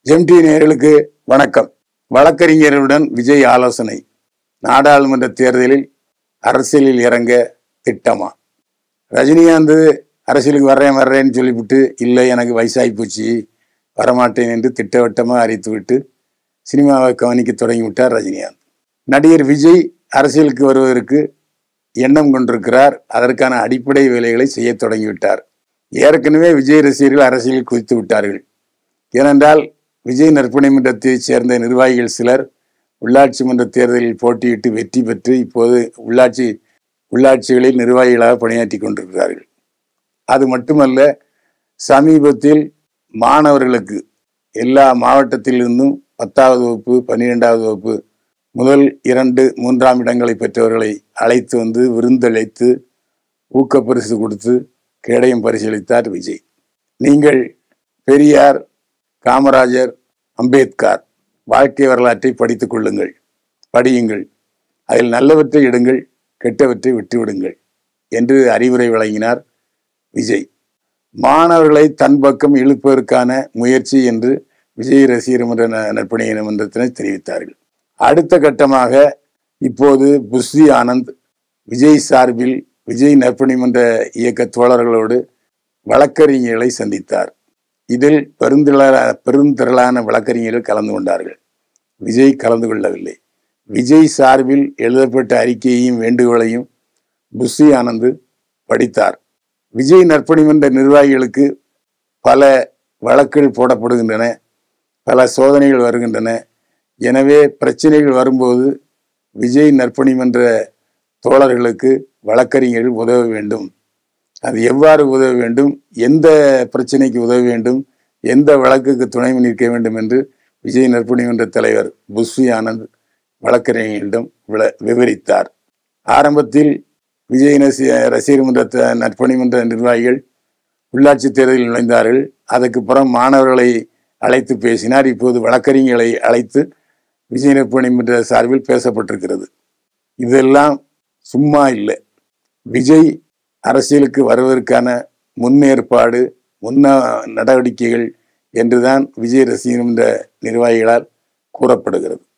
ஜெம்டி நேயர்களுக்கு வணக்கம் வழக்கறிஞர்களுடன் விஜய் ஆலோசனை நாடாளுமன்ற தேர்தலில் அரசியலில் இறங்க திட்டமா ரஜினிகாந்த் அரசியலுக்கு வர்றேன் வர்றேன்னு சொல்லிவிட்டு இல்லை எனக்கு வயசாகி போச்சு வரமாட்டேன் என்று திட்டவட்டமாக அறிவித்துவிட்டு சினிமாவை கவனிக்க தொடங்கிவிட்டார் ரஜினிகாந்த் நடிகர் விஜய் அரசியலுக்கு வருவதற்கு எண்ணம் கொண்டிருக்கிறார் அதற்கான அடிப்படை வேலைகளை செய்ய தொடங்கிவிட்டார் ஏற்கனவே விஜய் ரசிகர்கள் அரசியலில் குதித்து விட்டார்கள் ஏனென்றால் விஜய் நற்பணி மன்றத்தைச் சேர்ந்த நிர்வாகிகள் சிலர் உள்ளாட்சி மன்ற தேர்தலில் போட்டியிட்டு வெற்றி பெற்று இப்போது உள்ளாட்சி உள்ளாட்சிகளில் நிர்வாகிகளாக பணியாற்றி கொண்டிருக்கிறார்கள் அது மட்டுமல்ல சமீபத்தில் மாணவர்களுக்கு எல்லா மாவட்டத்திலிருந்தும் பத்தாவது வகுப்பு பன்னிரெண்டாவது வகுப்பு முதல் இரண்டு மூன்றாம் இடங்களை பெற்றவர்களை அழைத்து வந்து விருந்தளித்து ஊக்கப்பரிசு கொடுத்து கேடயம் பரிசீலித்தார் விஜய் நீங்கள் பெரியார் காமராஜர் அம்பேத்கர் வாழ்க்கை வரலாற்றை படித்துக் கொள்ளுங்கள் படியுங்கள் அதில் நல்லவற்றை எடுங்கள் கெட்டவற்றை விட்டுவிடுங்கள் என்று அறிவுரை வழங்கினார் விஜய் மாணவர்களை தன் பக்கம் இழுப்பதற்கான முயற்சி என்று விஜய் ரசிகர் மன்ற ந- நற்பணி மன்றத்தினர் தெரிவித்தார்கள் அடுத்த கட்டமாக இப்போது புஸ்தி ஆனந்த் விஜய் சார்பில் விஜய் நற்பணி மன்ற இயக்க தோழர்களோடு வழக்கறிஞர்களை சந்தித்தார் இதில் பெருந்திரள பெருந்திரளான வழக்கறிஞர்கள் கலந்து கொண்டார்கள் விஜய் கலந்து கொள்ளவில்லை விஜய் சார்பில் எழுதப்பட்ட அறிக்கையையும் வேண்டுகோளையும் புஸ்ஸி ஆனந்த் படித்தார் விஜய் நற்பணி மன்ற நிர்வாகிகளுக்கு பல வழக்குகள் போடப்படுகின்றன பல சோதனைகள் வருகின்றன எனவே பிரச்சனைகள் வரும்போது விஜய் நற்பணி மன்ற தோழர்களுக்கு வழக்கறிஞர்கள் உதவ வேண்டும் அது எவ்வாறு உதவ வேண்டும் எந்த பிரச்சனைக்கு உதவ வேண்டும் எந்த வழக்குக்கு துணை நிற்க வேண்டும் என்று விஜய் நற்பணி மன்ற தலைவர் புஸ்வி ஆனந்த் வழக்கறிஞர்களிடம் விள- விவரித்தார் ஆரம்பத்தில் விஜய் நசி ரசிகர் மன்ற த- நற்பணி மன்ற நிர்வாகிகள் உள்ளாட்சி தேர்தலில் நுழைந்தார்கள் அதற்கு புறம் மாணவர்களை அழைத்து பேசினார் இப்போது வழக்கறிஞர்களை அழைத்து விஜய் நற்பணி மன்ற சார்பில் பேசப்பட்டிருக்கிறது இதெல்லாம் சும்மா இல்லை விஜய் அரசியலுக்கு வருவதற்கான முன்னேற்பாடு முன்ன நடவடிக்கைகள் என்றுதான் விஜய் ரசிகர் மன்ற நிர்வாகிகளால் கூறப்படுகிறது